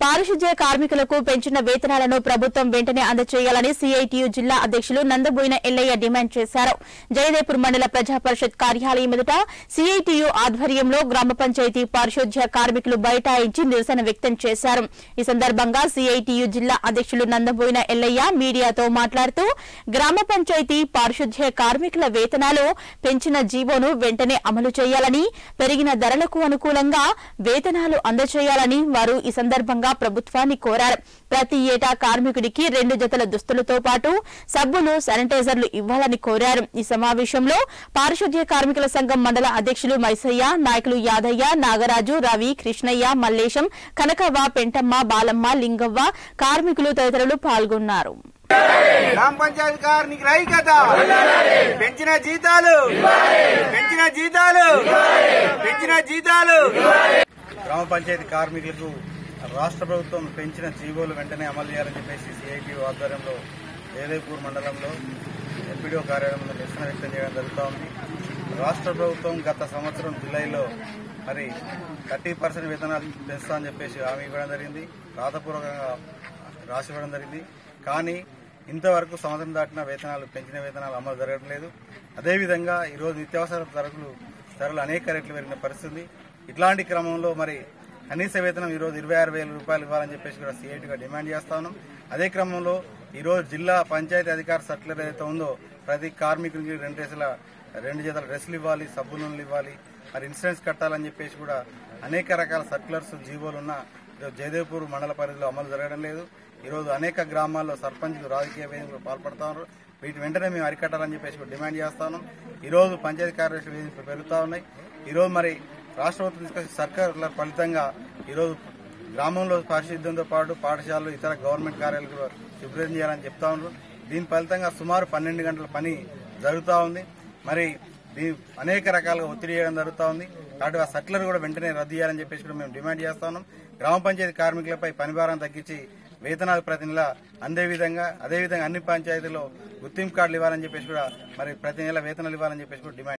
పారిశుధ్య కార్మికులకు పెంచిన వేతనాలను ప్రభుత్వం వెంటనే అందజేయాలని సీఐటియు జిల్లా అధ్యక్షులు నందబోయిన ఎల్లయ్య డిమాండ్ చేశారు జయదేపూర్ మండల ప్రజా పరిషత్ కార్యాలయం ఎదుట సీఐటియు ఆధ్వర్యంలో గ్రామ పంచాయతీ పారిశుధ్య కార్మికులు బైఠాయించి నిరసన వ్యక్తం చేశారు ఈ సందర్భంగా సీఐటియు జిల్లా అధ్యక్షులు నందబోయిన ఎల్లయ్య మీడియాతో మాట్లాడుతూ గ్రామ పంచాయతీ పారిశుధ్య కార్మికుల వేతనాలు పెంచిన జీవోను వెంటనే అమలు చేయాలని పెరిగిన ధరలకు అనుకూలంగా వేతనాలు అందజేయాలని వారు ఈ సందర్భంగా ప్రభుత్వాన్ని కోరారు ప్రతి ఏటా కార్మికుడికి రెండు జతల దుస్తులతో పాటు సబ్బులు శానిటైజర్లు ఇవ్వాలని కోరారు ఈ సమావేశంలో పారిశుధ్య కార్మికుల సంఘం మండల అధ్యక్షులు మైసయ్య నాయకులు యాదయ్య నాగరాజు రవి కృష్ణయ్య మల్లేశం కనకవ్వ పెంటమ్మ బాలమ్మ లింగవ్వ కార్మికులు తదితరులు పాల్గొన్నారు గ్రామ పంచాయతీ కార్మికుల ఐక్యత పెంచిన జీతాలు పెంచిన జీతాలు పెంచిన జీతాలు గ్రామ పంచాయతీ కార్మికులకు రాష్ట్ర ప్రభుత్వం పెంచిన జీవోలు వెంటనే అమలు చేయాలని చెప్పేసి సిఐటియు ఆధ్వర్యంలో ఏదేపూర్ మండలంలో ఎంపీడీఓ కార్యాలయంలో నిరసన వ్యక్తం చేయడం జరుగుతూ ఉంది రాష్ట్ర ప్రభుత్వం గత సంవత్సరం జూలైలో మరి థర్టీ పర్సెంట్ వేతనాలు పెంచుతా అని చెప్పేసి హామీ ఇవ్వడం జరిగింది రాతపూర్వకంగా రాసి ఇవ్వడం జరిగింది కానీ ఇంతవరకు సంవత్సరం దాటిన వేతనాలు పెంచిన వేతనాలు అమలు జరగడం లేదు అదేవిధంగా ఈరోజు నిత్యావసర ధరలు ధరలు అనేక రెట్లు పెరిగిన పరిస్థితి ఇట్లాంటి క్రమంలో మరి కనీస వేతనం ఈరోజు ఇరవై ఆరు వేల రూపాయలు ఇవ్వాలని చెప్పేసి కూడా సీఐటీగా డిమాండ్ చేస్తా ఉన్నాం అదే క్రమంలో ఈరోజు జిల్లా పంచాయతీ అధికార సర్కులర్ ఏదైతే ఉందో ప్రతి కార్మికునికి రెండు డ్రెస్సుల రెండు జతల డ్రెస్సులు ఇవ్వాలి సబ్బు నూనెలు ఇవ్వాలి మరి ఇన్సూరెన్స్ కట్టాలని చెప్పేసి కూడా అనేక రకాల సర్కులర్స్ జీవోలు ఉన్న ఈరోజు జయదేవ్పూర్ మండల పరిధిలో అమలు జరగడం లేదు ఈరోజు అనేక గ్రామాల్లో సర్పంచ్లు రాజకీయ వేదికలు పాల్పడతా ఉన్నారు వీటి వెంటనే మేము అరికట్టాలని చెప్పేసి కూడా డిమాండ్ చేస్తా ఉన్నాం ఈరోజు పంచాయతీ కార్యదర్శి వేదికలు పెరుగుతా ఉన్నాయి ఈరోజు మరి రాష్ట్ర ప్రభుత్వం తీసుకొచ్చిన సర్కారుల ఫలితంగా ఈరోజు గ్రామంలో పారిశుద్ధ్యంతో పాటు పాఠశాలలు ఇతర గవర్నమెంట్ కార్యాలయాలు కూడా శుభ్రం చేయాలని చెప్తా ఉన్నారు దీని ఫలితంగా సుమారు పన్నెండు గంటల పని జరుగుతూ ఉంది మరి దీని అనేక రకాలుగా ఒత్తిడి చేయడం జరుగుతూ ఉంది కాబట్టి ఆ సర్కులర్ కూడా వెంటనే రద్దు చేయాలని చెప్పేసి కూడా మేము డిమాండ్ చేస్తా ఉన్నాం గ్రామ పంచాయతీ కార్మికులపై పనిభారం తగ్గించి వేతనాలు ప్రతి నెల అందే విధంగా అదేవిధంగా అన్ని పంచాయతీల్లో గుర్తింపు కార్డులు ఇవ్వాలని చెప్పేసి కూడా మరి ప్రతి నెల వేతనాలు ఇవ్వాలని చెప్పేసి కూడా డిమాండ్